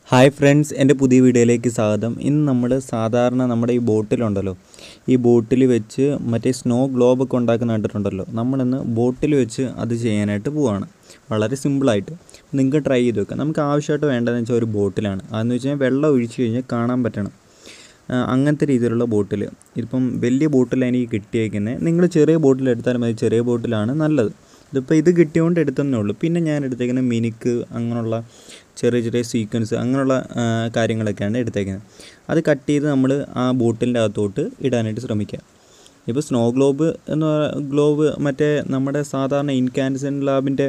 hi friends എൻ്റെ പുതിയ വീഡിയോയിലേക്ക് സ്വാഗതം ഇന്ന് നമ്മൾ സാധാരണ നമ്മുടെ ഈ ബോട്ടിലുണ്ടല്ലോ ഈ ബോട്ടിൽ വെച്ച് മറ്റേ സ്നോ ഗ്ലോബ് ഒക്കെ ഉണ്ടാക്കുന്ന കണ്ടിട്ടുണ്ടല്ലോ നമ്മളിന്ന് ബോട്ടിൽ വെച്ച് അത് ചെയ്യാനായിട്ട് പോവാണ് വളരെ സിമ്പിളായിട്ട് നിങ്ങൾക്ക് ട്രൈ ചെയ്ത് നോക്കാം നമുക്ക് ആവശ്യമായിട്ട് വേണ്ടതെന്ന് വെച്ചാൽ ഒരു ബോട്ടിലാണ് അതെന്ന് വെച്ച് കഴിഞ്ഞാൽ വെള്ളം ഒഴിച്ച് കഴിഞ്ഞാൽ കാണാൻ പറ്റണം ആ, അങ്ങനത്തെ രീതിയിലുള്ള ബോട്ടിൽ ഇപ്പം വലിയ ബോട്ടിലാണ് എനിക്ക് കിട്ടിയേക്കുന്നത് നിങ്ങൾ ചെറിയ ബോട്ടിൽ എടുത്താലും മതി ചെറിയ ബോട്ടിലാണ് നല്ലത് ഇതിപ്പോൾ ഇത് കിട്ടിയതുകൊണ്ട് എടുത്തതന്നേ ഉള്ളൂ പിന്നെ ഞാൻ എടുത്തേക്കുന്നത് മിനിക്ക് അങ്ങനെയുള്ള ചെറിയ ചെറിയ സീക്വൻസ് അങ്ങനെയുള്ള ആ, കാര്യങ്ങളൊക്കെയാണ് എടുത്തേക്കുന്നത് അത് കട്ട് ചെയ്ത് നമ്മൾ ആ ബോട്ടിലിൻ്റെ അകത്തോട്ട് ഇടാനായിട്ട് ശ്രമിക്കുക ഇപ്പോൾ സ്നോ ഗ്ലോബ് എന്ന് പറ- ഗ്ലോബ് മറ്റേ നമ്മുടെ സാധാരണ ഇൻകാൻസെൻറ്റ് ലാബിൻ്റെ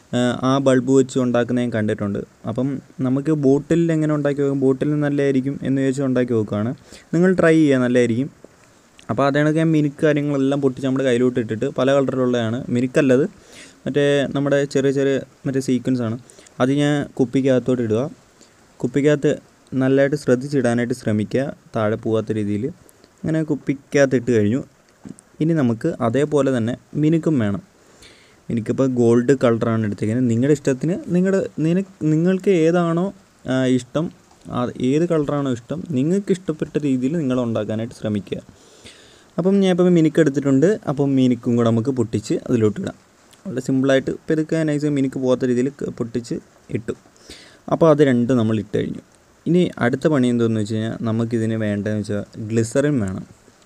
ആ ബൾബ് വെച്ച് ഉണ്ടാക്കുന്ന ഞാൻ കണ്ടിട്ടുണ്ട് അപ്പം നമുക്ക് ബോട്ടിൽ എങ്ങനെ ഉണ്ടാക്കി നോക്കും ബോട്ടിൽ നല്ലതായിരിക്കും എന്ന് ചോദിച്ചാൽ ഉണ്ടാക്കി നോക്കുകയാണ് നിങ്ങൾ ട്രൈ ചെയ്യുക നല്ലതായിരിക്കും അപ്പോൾ അതേണക്ക് ഞാൻ മിനുക്ക് കാര്യങ്ങളെല്ലാം പൊട്ടിച്ച് നമ്മുടെ കയ്യിലോട്ട് ഇട്ടിട്ട് പല കളറിലുള്ളതാണ് മിനുക്കല്ലത് മറ്റേ നമ്മുടെ ചെറിയ ചെറിയ മറ്റേ സീക്വൻസ് ആണ് അത് ഞാൻ കുപ്പിക്കകത്തോട്ട് ഇടുക കുപ്പിക്കകത്ത് നല്ലതായിട്ട് ശ്രദ്ധിച്ചിടാനായിട്ട് ശ്രമിക്കുക താഴെ പോകാത്ത രീതിയിൽ അങ്ങനെ കുപ്പിക്കകത്ത് ഇട്ട് കഴിഞ്ഞു ഇനി നമുക്ക് അതേപോലെ തന്നെ മിനുക്കും വേണം എനിക്കിപ്പോൾ ഗോൾഡ് കളറാണ് എടുത്തേക്കുന്നത് നിങ്ങളുടെ ഇഷ്ടത്തിന് നിങ്ങളുടെ നിന നിങ്ങൾക്ക് ഏതാണോ ആ, ഇഷ്ടം ആ ഏത് കളറാണോ ഇഷ്ടം നിങ്ങൾക്ക് ഇഷ്ടപ്പെട്ട രീതിയിൽ നിങ്ങൾ ഉണ്ടാക്കാനായിട്ട് ശ്രമിക്കുക അപ്പം ഞാൻ ഇപ്പം മിനിക്ക് എടുത്തിട്ടുണ്ട് അപ്പം മിനിക്കും കൂടെ നമുക്ക് പൊട്ടിച്ച് അതിലോട്ട് ഇടാം വളരെ സിമ്പിളായിട്ട് ഇപ്പോൾ ഇതൊക്കെ നൈസ് മിനിക്ക് പോകാത്ത രീതിയിൽ ക- പൊട്ടിച്ച് ഇട്ടു അപ്പോൾ അത് രണ്ടും നമ്മൾ ഇട്ട് കഴിഞ്ഞു ഇനി അടുത്ത പണി എന്താണെന്ന് വെച്ച് കഴിഞ്ഞാൽ നമുക്കിതിന് വേണ്ടതെന്ന് വെച്ചാൽ ഗ്ലിസറിൻ വേണം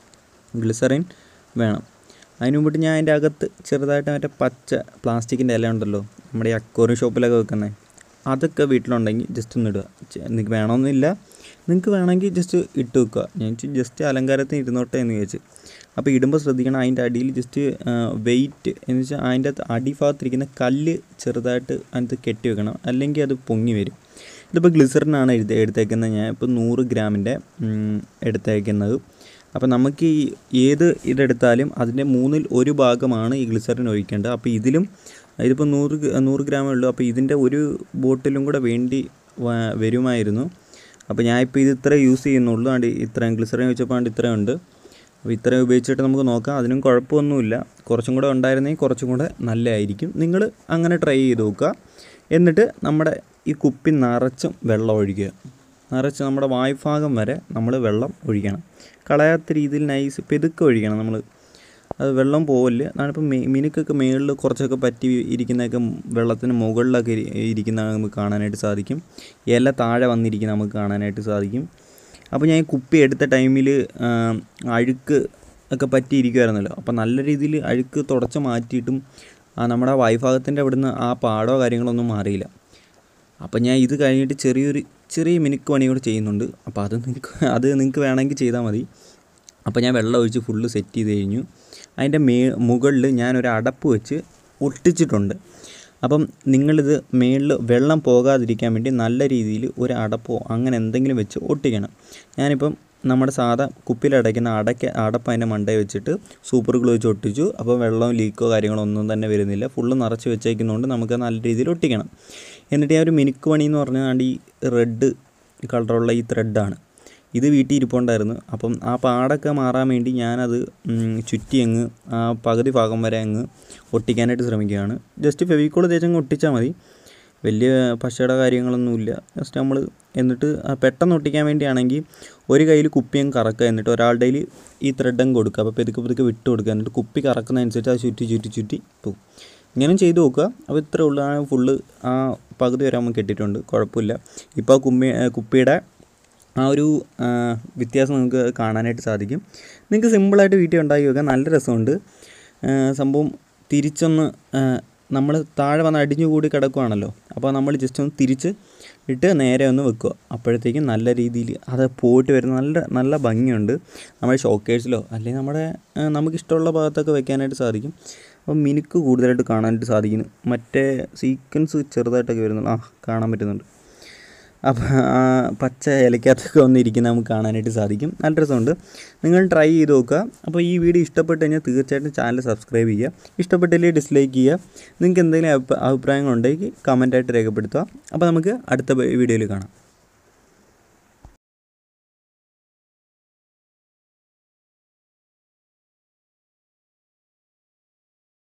ഗ്ലിസറിൻ വേണം അതിന് മുമ്പിട്ട് ഞാൻ അതിൻ്റെ അകത്ത് ചെറുതായിട്ട് മറ്റേ പച്ച പ്ലാസ്റ്റിക്കിൻ്റെ ഇല ഉണ്ടല്ലോ നമ്മുടെ ഈ അക്വറിയം ഷോപ്പിലൊക്കെ വെക്കുന്നത് അതൊക്കെ വീട്ടിലുണ്ടെങ്കിൽ ജസ്റ്റ് ഒന്ന് ഇടുക ചെ- നിങ്ങൾക്ക് വേണമെന്നില്ല നിങ്ങൾക്ക് വേണമെങ്കിൽ ജസ്റ്റ് ഇട്ട് വെക്കുക ഞാൻ ജസ്റ്റ് അലങ്കാരത്തിന് ഇരുന്നോട്ടെ എന്ന് വിചാരിച്ച് അപ്പോൾ ഇടുമ്പോൾ ശ്രദ്ധിക്കണം അതിൻ്റെ അടിയിൽ ജസ്റ്റ് വെയിറ്റ് എന്ന് വെച്ചാൽ അതിൻ്റെ അകത്ത് അടിഭാഗത്തിരിക്കുന്ന കല്ല് ചെറുതായിട്ട് അതിനകത്ത് കെട്ടി വെക്കണം അല്ലെങ്കിൽ അത് പൊങ്ങി വരും ഇതിപ്പോൾ ഗ്ലിസറിനാണ് എഴുതി എടുത്തേക്കുന്നത് ഞാൻ ഇപ്പോൾ നൂറ് ഗ്രാമിൻ്റെ ഉം, എടുത്തേക്കുന്നത് അപ്പോൾ നമുക്ക് ഈ ഏത് ഇതെടുത്താലും അതിൻ്റെ മൂന്നിൽ ഒരു ഭാഗമാണ് ഈ ഗ്ലിസറിൻ ഒഴിക്കേണ്ടത് അപ്പോൾ ഇതിലും ഇതിപ്പോൾ നൂറ് ഗ്- നൂറ് ഗ്രാമേ ഉള്ളൂ അപ്പോൾ ഇതിൻ്റെ ഒരു ബോട്ടിലും കൂടെ വേണ്ടി വ- വരുമായിരുന്നു അപ്പോൾ ഞാൻ ഇപ്പോൾ ഇത് ഇത്ര യൂസ് ചെയ്യുന്നുള്ളൂ ആണ്ട് ഇത്രയും ഗ്ലിസറിൻ വെച്ചപ്പോൾ ആണ്ട് ഇത്രയും ഉണ്ട് അപ്പോൾ ഇത്രയും ഉപയോഗിച്ചിട്ട് നമുക്ക് നോക്കാം അതിനും കുഴപ്പമൊന്നുമില്ല കുറച്ചും കൂടെ ഉണ്ടായിരുന്നെങ്കിൽ കുറച്ചും കൂടെ നല്ലതായിരിക്കും നിങ്ങൾ അങ്ങനെ ട്രൈ ചെയ്ത് നോക്കുക എന്നിട്ട് നമ്മുടെ ഈ കുപ്പി നിറച്ചും വെള്ളം ഒഴിക്കുക നിറച്ച് നമ്മുടെ വായ്ഭാഗം വരെ നമ്മൾ വെള്ളം ഒഴിക്കണം കളയാത്ത രീതിയിൽ നൈസ് പെതുക്കെ ഒഴിക്കണം നമ്മൾ അത് വെള്ളം പോവില്ല ഞാനിപ്പോൾ മി മിനുക്കൊക്കെ മേളിൽ കുറച്ചൊക്കെ പറ്റി ഇരിക്കുന്നതൊക്കെ വെള്ളത്തിന് മുകളിലൊക്കെ ഇരി- ഇരിക്കുന്ന നമുക്ക് കാണാനായിട്ട് സാധിക്കും ഇല താഴെ വന്നിരിക്കുന്ന നമുക്ക് കാണാനായിട്ട് സാധിക്കും അപ്പോൾ ഞാൻ ഈ കുപ്പി എടുത്ത ടൈമിൽ അഴുക്ക് ഒക്കെ പറ്റിയിരിക്കുമായിരുന്നല്ലോ അപ്പോൾ നല്ല രീതിയിൽ അഴുക്ക് തുടച്ച് മാറ്റിയിട്ടും ആ നമ്മുടെ വായ്ഭാഗത്തിൻ്റെ അവിടുന്ന് ആ പാടോ കാര്യങ്ങളൊന്നും മാറിയില്ല അപ്പോൾ ഞാൻ ഇത് കഴിഞ്ഞിട്ട് ചെറിയൊരു ചെറിയ മിനുക്ക് പണി കൂടെ ചെയ്യുന്നുണ്ട് അപ്പോൾ അത് നിങ്ങൾക്ക് അത് നിങ്ങൾക്ക് വേണമെങ്കിൽ ചെയ്താൽ മതി അപ്പോൾ ഞാൻ വെള്ളം ഒഴിച്ച് ഫുള്ള് സെറ്റ് ചെയ്ത് കഴിഞ്ഞു അതിൻ്റെ മേ മുകളിൽ ഞാനൊരു അടപ്പ് വെച്ച് ഒട്ടിച്ചിട്ടുണ്ട് അപ്പം നിങ്ങളിത് മേളിൽ വെള്ളം പോകാതിരിക്കാൻ വേണ്ടി നല്ല രീതിയിൽ ഒരു അടപ്പോ അങ്ങനെ എന്തെങ്കിലും വെച്ച് ഒട്ടിക്കണം ഞാനിപ്പം നമ്മുടെ സാധാ കുപ്പിയിലടയ്ക്കുന്ന അടയ്ക്ക അടപ്പ് അതിൻ്റെ മണ്ടയിൽ വെച്ചിട്ട് സൂപ്പർ ഗ്ലൂ വെച്ച് ഒട്ടിച്ചു അപ്പോൾ വെള്ളവും ലീക്കോ കാര്യങ്ങളോ ഒന്നും തന്നെ വരുന്നില്ല ഫുള്ള് നിറച്ച് വെച്ചേക്കുന്നതുകൊണ്ട് നമുക്ക് നല്ല രീതിയിൽ ഒട്ടിക്കണം എന്നിട്ട് ഞാൻ ഒരു മിനുക്ക് പണി എന്ന് പറഞ്ഞാൽ ഈ റെഡ് കളറുള്ള ഈ ത്രെഡാണ് ഇത് വീട്ടിൽ ഇരിപ്പുണ്ടായിരുന്നു അപ്പം ആ പാടൊക്കെ മാറാൻ വേണ്ടി ഞാനത് ഉം, ചുറ്റി അങ്ങ് ആ പകുതി ഭാഗം വരെ അങ്ങ് ഒട്ടിക്കാനായിട്ട് ശ്രമിക്കുകയാണ് ജസ്റ്റ് ഫെവിക്കോൾ തേച്ചങ്ങ് ഒട്ടിച്ചാൽ മതി വലിയ പശയുടെ കാര്യങ്ങളൊന്നുമില്ല ജസ്റ്റ് നമ്മൾ എന്നിട്ട് ആ പെട്ടെന്ന് ഒട്ടിക്കാൻ വേണ്ടിയാണെങ്കിൽ ഒരു കയ്യിൽ കുപ്പി അങ്ങ് കറക്കുക എന്നിട്ട് ഒരാളുടെ കയ്യിൽ ഈ ത്രെഡ് അങ്ങ് കൊടുക്കുക അപ്പോൾ പെതുക്കെ പെതുക്കെ വിട്ട് കൊടുക്കുക എന്നിട്ട് കുപ്പി കറക്കുന്നതനുസരിച്ച് അത് ചുറ്റി ചുറ്റി ചുറ്റി പോവും ഇങ്ങനെയും ചെയ്ത് നോക്കുക അപ്പോൾ ഇത്രേ ഉള്ളൂ ആ ഫുള്ള് ആ പകുതി വരെ നമുക്ക് കിട്ടിയിട്ടുണ്ട് കുഴപ്പമില്ല ഇപ്പോൾ ആ കുമ്മി ആ കുപ്പിയുടെ ആ ഒരു ആ, വ്യത്യാസം നമുക്ക് കാണാനായിട്ട് സാധിക്കും നിങ്ങൾക്ക് സിമ്പിളായിട്ട് വീട്ടിൽ ഉണ്ടാക്കി വെക്കാം നല്ല രസമുണ്ട് ആ, സംഭവം തിരിച്ചൊന്ന് നമ്മൾ താഴെ വന്ന് അടിഞ്ഞു കൂടി കിടക്കുവാണല്ലോ അപ്പോൾ നമ്മൾ ജസ്റ്റ് ഒന്ന് തിരിച്ച് ഇട്ട് നേരെ ഒന്ന് വെക്കുക അപ്പോഴത്തേക്കും നല്ല രീതിയിൽ അത് പോയിട്ട് വരുന്ന നല്ല നല്ല ഭംഗിയുണ്ട് നമ്മുടെ ഷോക്കേഴ്സിലോ അല്ലെങ്കിൽ നമ്മുടെ ആ, നമുക്കിഷ്ടമുള്ള ഭാഗത്തൊക്കെ വെക്കാനായിട്ട് സാധിക്കും അപ്പം മിനുക്ക് കൂടുതലായിട്ട് കാണാനായിട്ട് സാധിക്കുന്നു മറ്റേ സീക്വൻസ് ചെറുതായിട്ടൊക്കെ വരുന്നുണ്ട് ആ കാണാൻ പറ്റുന്നുണ്ട് അപ്പോൾ ആ പച്ച ഇലക്കകത്തൊക്കെ വന്നിരിക്കുന്ന നമുക്ക് കാണാനായിട്ട് സാധിക്കും നല്ല രസമുണ്ട് നിങ്ങൾ ട്രൈ ചെയ്ത് നോക്കുക അപ്പോൾ ഈ വീഡിയോ ഇഷ്ടപ്പെട്ട് കഴിഞ്ഞാൽ തീർച്ചയായിട്ടും ചാനൽ സബ്സ്ക്രൈബ് ചെയ്യുക ഇഷ്ടപ്പെട്ടില്ലെങ്കിൽ ഡിസ്ലൈക്ക് ചെയ്യുക നിങ്ങൾക്ക് എന്തെങ്കിലും അഭിപ്രായങ്ങളുണ്ടെങ്കിൽ കമൻറ്റായിട്ട് രേഖപ്പെടുത്തുക അപ്പോൾ നമുക്ക് അടുത്ത വീഡിയോയിൽ കാണാം